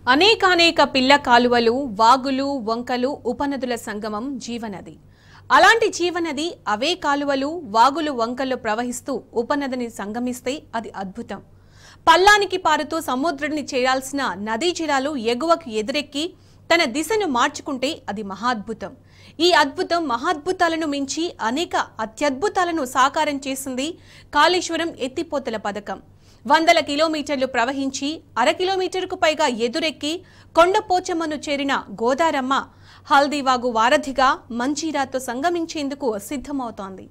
అనేకానేక పిల్ల కాలువలు వాగులు వంకలు ఉపనదుల సంగమం జీవనది అలాంటి జీవనది అవే కాలువలు వాగులు వంకలు ప్రవహిస్తూ ఉపనదిని సంగమిస్తే అది అద్భుతం పల్లానికి పారుతూ సముద్రుడిని చేయాల్సిన నదీ జలాలు ఎగువకు ఎదురెక్కి తన దిశను మార్చుకుంటే అది మహాద్భుతం ఈ అద్భుతం మహాద్భుతాలను మించి అనేక అత్యద్భుతాలను సాకారం చేసింది కాళేశ్వరం ఎత్తిపోతల పథకం వందల కిలోమీటర్లు ప్రవహించి అర కిలోమీటర్కు పైగా ఎదురెక్కి కొండపోచమ్మను చేరిన గోదారమ్మ హల్దీవాగు వారధిగా మంజీరాతో సంగమించేందుకు సిద్ధమవుతోంది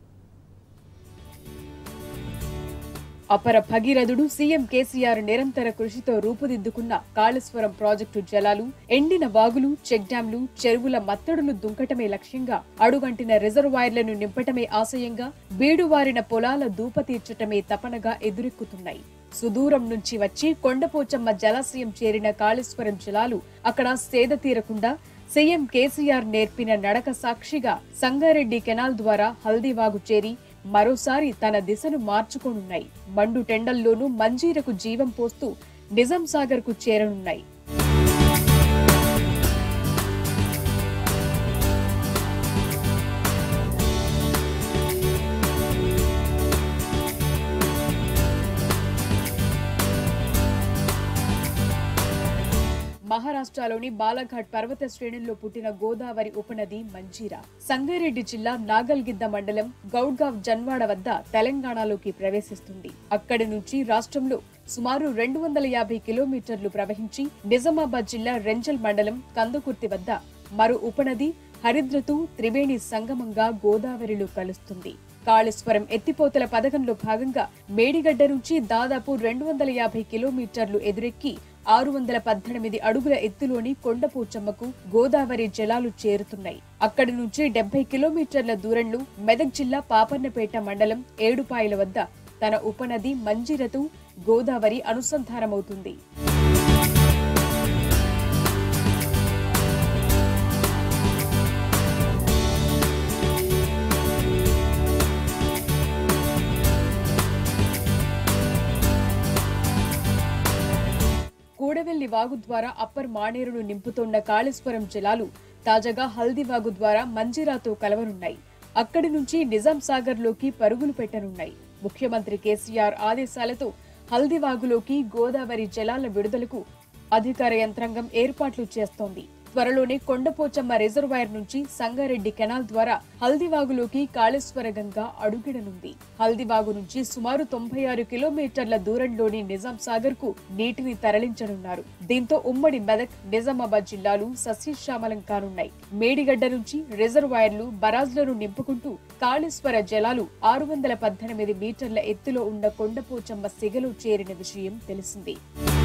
అపర భగీరథుడు సీఎం కేసీఆర్ నిరంతర కృషితో రూపుదిద్దుకున్న కాళేశ్వరం ప్రాజెక్టు జలాలు ఎండిన వాగులు చెక్ డ్యాంలు చెరువుల మత్తడులు దుంకటమే లక్ష్యంగా అడుగంటిన రిజర్వాయర్లను నింపటమే ఆశయంగా బీడువారిన పొలాల దూప తీర్చటమే తపనగా ఎదురెక్కుతున్నాయి సుదూరం నుంచి వచ్చి కొండపోచమ్మ జలాశయం చేరిన కాళేశ్వరం జలాలు అక్కడ సేద తీరకుండా సీఎం కేసీఆర్ నేర్పిన నడక సాక్షిగా సంగారెడ్డి కెనాల్ ద్వారా హల్దీవాగు చేరి మరోసారి తన దిశను మార్చుకోనున్నాయి మండు టెండల్లోనూ మంజీరకు జీవం పోస్తూ నిజాం సాగర్ కు చేరనున్నాయి మహారాష్ట్రలోని బాలాఘాట్ పర్వత శ్రేణుల్లో పుట్టిన గోదావరి ఉపనది మంజీరా సంగారెడ్డి జిల్లా నాగల్గిద్ద మండలం గౌడ్గావ్ జన్వాడ వద్ద తెలంగాణలోకి ప్రవేశిస్తుంది అక్కడి నుంచి రాష్ట్రంలో సుమారు రెండు వందల యాభై కిలోమీటర్లు ప్రవహించి నిజామాబాద్ జిల్లా రెంజల్ మండలం కందుకుర్తి వద్ద మరో ఉపనది హరిద్రతు త్రివేణి సంగమంగా గోదావరిలో కలుస్తుంది కాళేశ్వరం ఎత్తిపోతల పథకంలో భాగంగా మేడిగడ్డ నుంచి దాదాపు రెండు వందల యాభై కిలోమీటర్లు ఎదురెక్కి ఆరు వందల పద్దెనిమిది అడుగుల ఎత్తులోని కొండపోచమ్మకు గోదావరి జలాలు చేరుతున్నాయి అక్కడి నుంచి డెబ్బై కిలోమీటర్ల దూరంలో మెదక్ జిల్లా పాపన్నపేట మండలం ఏడుపాయల వద్ద తన ఉపనది మంజిరతు గోదావరి అనుసంధానమవుతుంది కూడవెల్లి వాగు ద్వారా అప్పర్ మానేరును నింపుతోన్న కాళేశ్వరం జలాలు తాజాగా హల్దీ వాగు ద్వారా మంజిరాతో కలవనున్నాయి అక్కడి నుంచి నిజాం సాగర్ లోకి పరుగులు పెట్టనున్నాయి ముఖ్యమంత్రి కేసీఆర్ ఆదేశాలతో హల్దీ వాగులోకి గోదావరి జలాల విడుదలకు అధికార యంత్రాంగం ఏర్పాట్లు చేస్తోంది త్వరలోనే కొండపోచమ్మ రిజర్వాయర్ నుంచి సంగారెడ్డి కెనాల్ ద్వారా హల్దీవాగులోకి కాళేశ్వర గంగ అడుగిడనుంది హల్దీవాగు నుంచి సుమారు తొంభై ఆరు కిలోమీటర్ల దూరంలోని నిజాం సాగర్ కు నీటిని తరలించనున్నారు దీంతో ఉమ్మడి మెదక్ నిజామాబాద్ జిల్లాలు సస్యశ్యామలం కానున్నాయి మేడిగడ్డ నుంచి రిజర్వాయర్లు బరాజ్లను నింపుకుంటూ కాళేశ్వర జలాలు ఆరు వందల పద్దెనిమిది మీటర్ల ఎత్తులో ఉన్న కొండపోచమ్మ సిగలో చేరిన విషయం తెలిసింది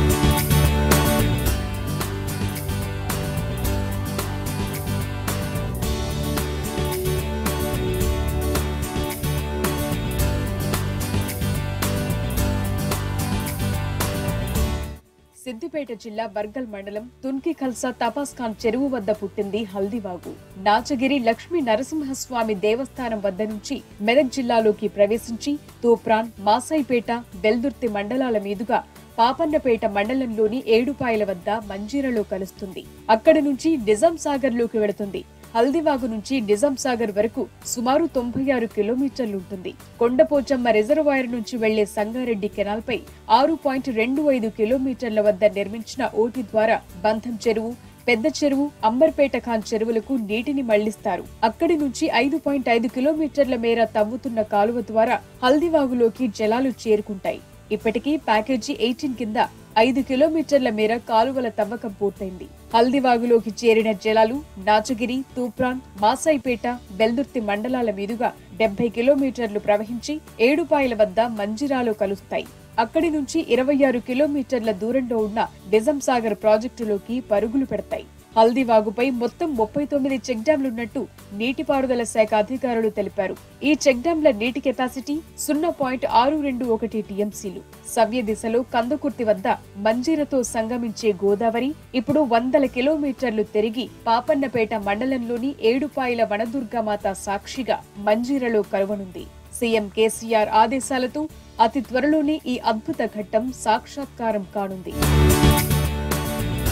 సిద్దిపేట జిల్లా బర్గల్ మండలం తున్కి ఖల్సా తపాస్ ఖాన్ చెరువు వద్ద పుట్టింది హల్దీవాగు నాచగిరి లక్ష్మీ నరసింహస్వామి దేవస్థానం వద్ద నుంచి మెదక్ జిల్లాలోకి ప్రవేశించి తూప్రాన్ మాసాయిపేట బెల్దుర్తి మండలాల మీదుగా పాపన్నపేట మండలంలోని ఏడుపాయల వద్ద మంజీరలో కలుస్తుంది అక్కడి నుంచి నిజాం సాగర్ లోకి వెళుతుంది హల్దీవాగు నుంచి నిజాం సాగర్ వరకు సుమారు తొంభై ఆరు కిలోమీటర్లు ఉంటుంది కొండపోచమ్మ రిజర్వాయర్ నుంచి వెళ్లే సంగారెడ్డి కెనాల్ పై ఆరు పాయింట్ రెండు ఐదు కిలోమీటర్ల వద్ద నిర్మించిన ఓటి ద్వారా బంధం చెరువు పెద్ద చెరువు అంబర్పేట ఖాన్ చెరువులకు నీటిని మళ్లిస్తారు అక్కడి నుంచి ఐదు పాయింట్ ఐదు కిలోమీటర్ల మేర తవ్వుతున్న కాలువ ద్వారా హల్దీవాగులోకి జలాలు చేరుకుంటాయి ఇప్పటికీ ప్యాకేజీ ఎయిటీన్ కింద ఐదు కిలోమీటర్ల మేర కాలువల తవ్వకం పూర్తయింది హల్దీవాగులోకి చేరిన జలాలు నాచగిరి తూప్రాన్ మాసాయిపేట బెల్దుర్తి మండలాల మీదుగా డెబ్బై కిలోమీటర్లు ప్రవహించి ఏడుపాయల వద్ద మంజిరాలో కలుస్తాయి అక్కడి నుంచి ఇరవై ఆరు కిలోమీటర్ల దూరంలో ఉన్న నిజాం సాగర్ ప్రాజెక్టులోకి పరుగులు పెడతాయి హల్దీవాగుపై మొత్తం ముప్పై తొమ్మిది చెక్ డ్యాంలున్నట్టు నీటిపారుదల శాఖ అధికారులు తెలిపారు ఈ చెక్ డ్యాంల నీటి కెపాసిటీ సున్నా పాయింట్ ఆరు రెండు ఒకటి టీఎంసీలు సవ్య దిశలో కందుకుర్తి వద్ద మంజీరతో సంగమించే గోదావరి ఇప్పుడు వందల కిలోమీటర్లు తిరిగి పాపన్నపేట మండలంలోని ఏడుపాయల వనదుర్గామాత సాక్షిగా మంజీరలో కలువనుంది సీఎం కేసీఆర్ ఆదేశాలతో అతి త్వరలోనే ఈ అద్భుత ఘట్టం సాక్షాత్కారం కానుంది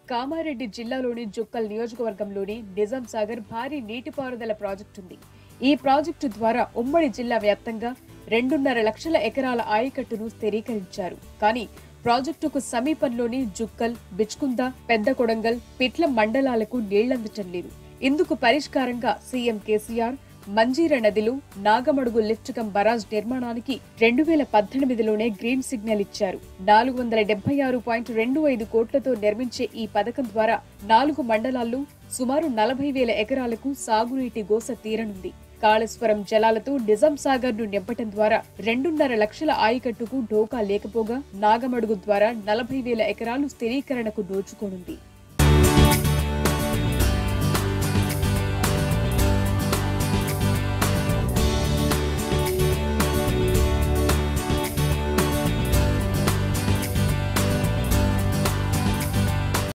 కామారెడ్డి జిల్లాలోని జుక్కల్ నియోజకవర్గంలోని నిజాం సాగర్ భారీ నీటిపారుదల ప్రాజెక్టు ఉంది ఈ ప్రాజెక్టు ద్వారా ఉమ్మడి జిల్లా వ్యాప్తంగా రెండున్నర లక్షల ఎకరాల ఆయకట్టును స్థిరీకరించారు కానీ ప్రాజెక్టుకు సమీపంలోని జుక్కల్ బిచ్కుంద పెద్ద కొడంగల్ పిట్ల మండలాలకు నీళ్లందటం లేదు ఇందుకు పరిష్కారంగా సీఎం కేసీఆర్ మంజీర నదిలో నాగమడుగు లిఫ్ట్ కమ్ బరాజ్ నిర్మాణానికి రెండు వేల పద్దెనిమిదిలోనే గ్రీన్ సిగ్నల్ ఇచ్చారు నాలుగు వందల డెబ్బై ఆరు పాయింట్ రెండు ఐదు కోట్లతో నిర్మించే ఈ పథకం ద్వారా నాలుగు మండలాల్లో సుమారు నలభై వేల ఎకరాలకు సాగునీటి గోస తీరనుంది కాళేశ్వరం జలాలతో నిజాం సాగర్ ను నింపటం ద్వారా రెండున్నర లక్షల ఆయకట్టుకు ఢోకా లేకపోగా నాగమడుగు ద్వారా నలభై వేల ఎకరాలు స్థిరీకరణకు నోచుకోనుంది